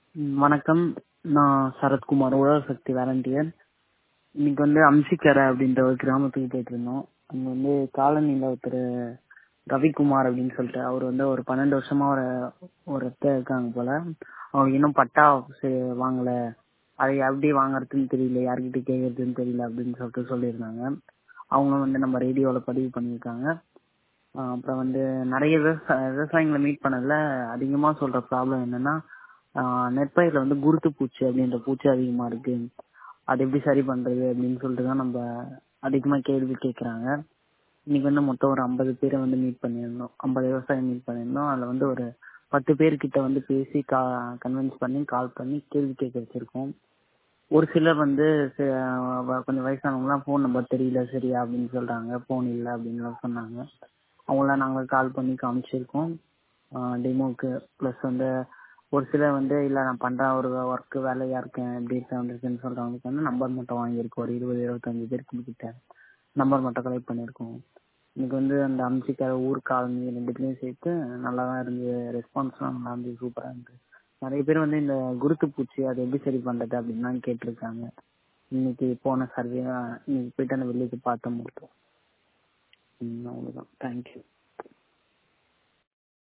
ம், வணக்கம் நான் சரத்குமார் உழவர் சக்தி வாலண்டியர் இன்னைக்கு வந்து அம்சிக்கரை அப்படின்ற ஒரு கிராமத்துக்கு போயிட்டு இருந்தோம் அங்க வந்து காலனியில் ஒருத்தர் ரவிக்குமார் அப்படின்னு சொல்லிட்டு அவர் வந்து ஒரு பன்னெண்டு வருஷமா ஒரு ஒரு இடத்துல இருக்காங்க போல அவங்க இன்னும் பட்டா சரி வாங்கல அதை எப்படி வாங்குறதுன்னு தெரியல யார்கிட்ட கேட்கறதுன்னு தெரியல அப்படின்னு சொல்லிட்டு சொல்லியிருந்தாங்க அவங்க வந்து நம்ம ரேடியோவில் பதிவு பண்ணியிருக்காங்க ஆஹ் அப்புறம் வந்து நிறைய விவசாய விவசாயிகளை மீட் பண்ணதுல அதிகமாக சொல்ற ப்ராப்ளம் என்னன்னா ஆஹ் நெற்பயிர்ல வந்து குருத்து பூச்சி அப்படின்ற பூச்சி அதிகமா இருக்கு அது எப்படி சரி பண்றது அப்படின்னு சொல்லிட்டு தான் நம்ம அதிகமா கேள்வி கேட்கறாங்க இன்னைக்கு வந்து மொத்தம் ஒரு ஐம்பது பேரை வந்து மீட் பண்ணியிருந்தோம் ஐம்பது விவசாயம் மீட் பண்ணியிருந்தோம் அதுல வந்து ஒரு பத்து பேர்கிட்ட வந்து பேசி கா கன்வின்ஸ் பண்ணி கால் பண்ணி கேள்வி கேட்க வச்சிருக்கோம் ஒரு சிலர் வந்து ச- வ- கொஞ்சம் வயசானவங்கலாம் ஃபோன் நம்பர் தெரியல சரியா அப்படின்னு சொல்றாங்க ஃபோன் இல்லை அப்படின்னு சொன்னாங்க அவங்களாம் நாங்கள் கால் பண்ணி காமிச்சிருக்கோம் டெமோக்கு ப்ளஸ் வந்து ஒரு சிலர் வந்து இல்லை நான் பண்ணுறேன் ஒரு ஒர்க்கு வேலையா இருக்கேன் எப்படி இருக்கேன் அப்படி இருக்குன்னு சொல்றவங்களுக்கு வந்து நம்பர் மட்டும் வாங்கியிருக்கோம் ஒரு இருபது இருபத்தஞ்சு பேருக்கு கிட்ட நம்பர் மட்டும் கலெக்ட் பண்ணியிருக்கோம் இன்னைக்கு வந்து அந்த அம்சிக்கார ஊர் காலனி ரெண்டுத்துலையும் சேர்த்து நல்லா தான் இருந்து ரெஸ்பான்ஸ்லாம் நல்லா இருந்து சூப்பராக இருந்து நிறைய பேர் வந்து இந்த குருத்து பூச்சி அதை எப்படி சரி பண்றது அப்படின்லாம் கேட்டிருக்காங்க இன்னைக்கு போன சர்வே இன்னைக்கு போயிட்டு அந்த வில்லேஜ் பார்த்த முடியும் அவ்வளோதான் தேங்க்யூ